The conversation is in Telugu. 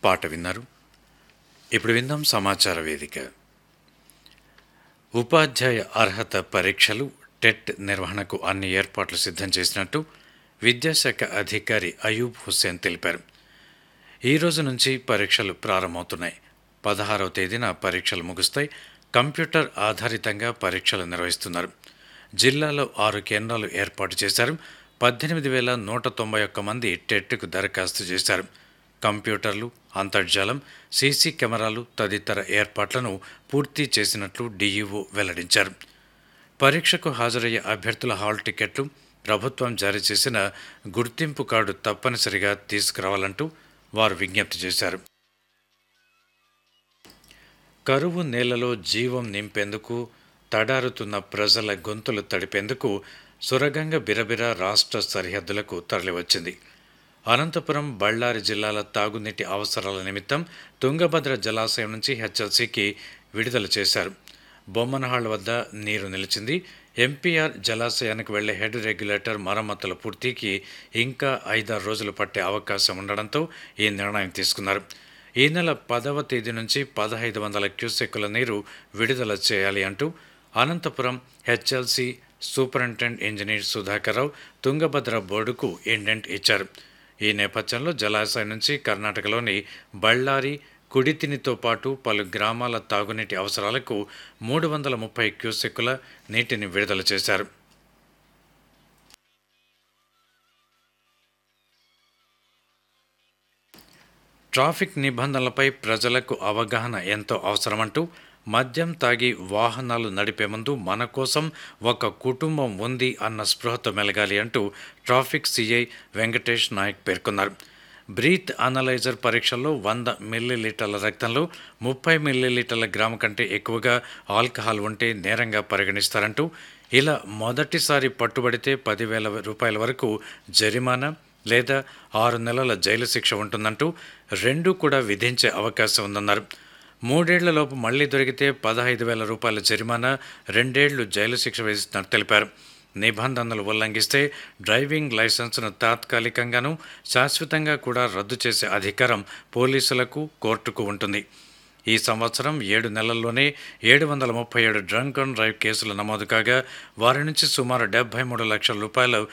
పాట విన్నారు ఇప్పుడు విందాం సమాచార వేదిక ఉపాధ్యాయ అర్హత పరీక్షలు టెట్ నిర్వహణకు అన్ని ఏర్పాట్లు సిద్ధం చేసినట్టు విద్యాశాఖ అధికారి అయూబ్ హుస్సేన్ తెలిపారు ఈ రోజు నుంచి పరీక్షలు ప్రారంభమవుతున్నాయి పదహారవ తేదీన పరీక్షలు ముగుస్తాయి కంప్యూటర్ ఆధారితంగా పరీక్షలు నిర్వహిస్తున్నారు జిల్లాలో ఆరు కేంద్రాలు ఏర్పాటు చేశారు పద్దెనిమిది వేల నూట తొంభై ఒక్క మంది టెట్కు దరఖాస్తు చేశారు కంప్యూటర్లు అంతర్జాలం సీసీ కెమెరాలు తదితర ఏర్పాట్లను పూర్తి చేసినట్లు డీఈఓ వెల్లడించారు పరీక్షకు హాజరయ్యే అభ్యర్థుల హాల్ టికెట్లు ప్రభుత్వం జారీ చేసిన గుర్తింపు కార్డు తప్పనిసరిగా తీసుకురావాలంటూ వారు విజ్ఞప్తి చేశారు కరువు నేలలో జీవం నింపేందుకు తడారుతున్న ప్రజల గొంతులు తడిపేందుకు సురగంగ బిరబిర రాష్ట్ర సరిహద్దులకు తరలివచ్చింది అనంతపురం బళ్ళారి జిల్లాల తాగునీటి అవసరాల నిమిత్తం తుంగభద్ర జలాశయం నుంచి హెచ్ఎల్సీకి విడుదల చేశారు బొమ్మనహాళ్ల వద్ద నీరు నిలిచింది ఎంపీఆర్ జలాశయానికి వెళ్లే హెడ్ రెగ్యులేటర్ మరమ్మతుల పూర్తికి ఇంకా ఐదారు రోజులు పట్టే అవకాశం ఉండడంతో ఈ నిర్ణయం తీసుకున్నారు ఈ నెల పదవ తేదీ నుంచి పదహైదు వందల క్యూసెక్కుల నీరు విడుదల చేయాలి అంటూ Anantapuram HLC superintendent engineer Sudhakar Rao Tungabhadra బోర్డుకు ఇండెంట్ ఇచ్చారు ఈ నేపథ్యంలో జలాశయం నుంచి కర్ణాటకలోని బళ్ళారి కుడితినితో పాటు పలు గ్రామాల తాగునీటి అవసరాలకు మూడు వందల ముప్పై క్యూసెక్కుల నీటిని విడుదల చేశారు ట్రాఫిక్ నిబంధనలపై ప్రజలకు అవగాహన ఎంతో అవసరమంటూ మద్యం తాగి వాహనాలు నడిపే ముందు మన కోసం ఒక కుటుంబం ఉంది అన్న స్పృహతో మెలగాలి అంటూ ట్రాఫిక్ సిఐ వెంకటేష్ నాయక్ పేర్కొన్నారు బ్రీత్ అనలైజర్ పరీక్షల్లో వంద మిల్లీలీటర్ల రక్తంలో ముప్పై మిల్లీలీటర్ల గ్రాము కంటే ఎక్కువగా ఆల్కహాల్ ఉంటే నేరంగా పరిగణిస్తారంటూ ఇలా మొదటిసారి పట్టుబడితే పదివేల రూపాయల వరకు జరిమానా లేదా ఆరు నెలల జైలు శిక్ష ఉంటుందంటూ రెండు కూడా విధించే అవకాశం ఉందన్నారు మూడేళ్లలోపు మళ్లీ దొరికితే పదహైదు వేల రూపాయల జరిమానా రెండేళ్లు జైలు శిక్ష విధిస్తున్నట్టు తెలిపారు నిబంధనలు ఉల్లంఘిస్తే డ్రైవింగ్ లైసెన్స్ను తాత్కాలికంగాను శాశ్వతంగా కూడా రద్దు చేసే అధికారం పోలీసులకు కోర్టుకు ఉంటుంది ఈ సంవత్సరం ఏడు నెలల్లోనే ఏడు వందల ముప్పై ఏడు డ్రంక్ అండ్ డ్రైవ్ కేసులు నమోదు కాగా వారి నుంచి సుమారు డెబ్బై మూడు లక్షల రూపాయలు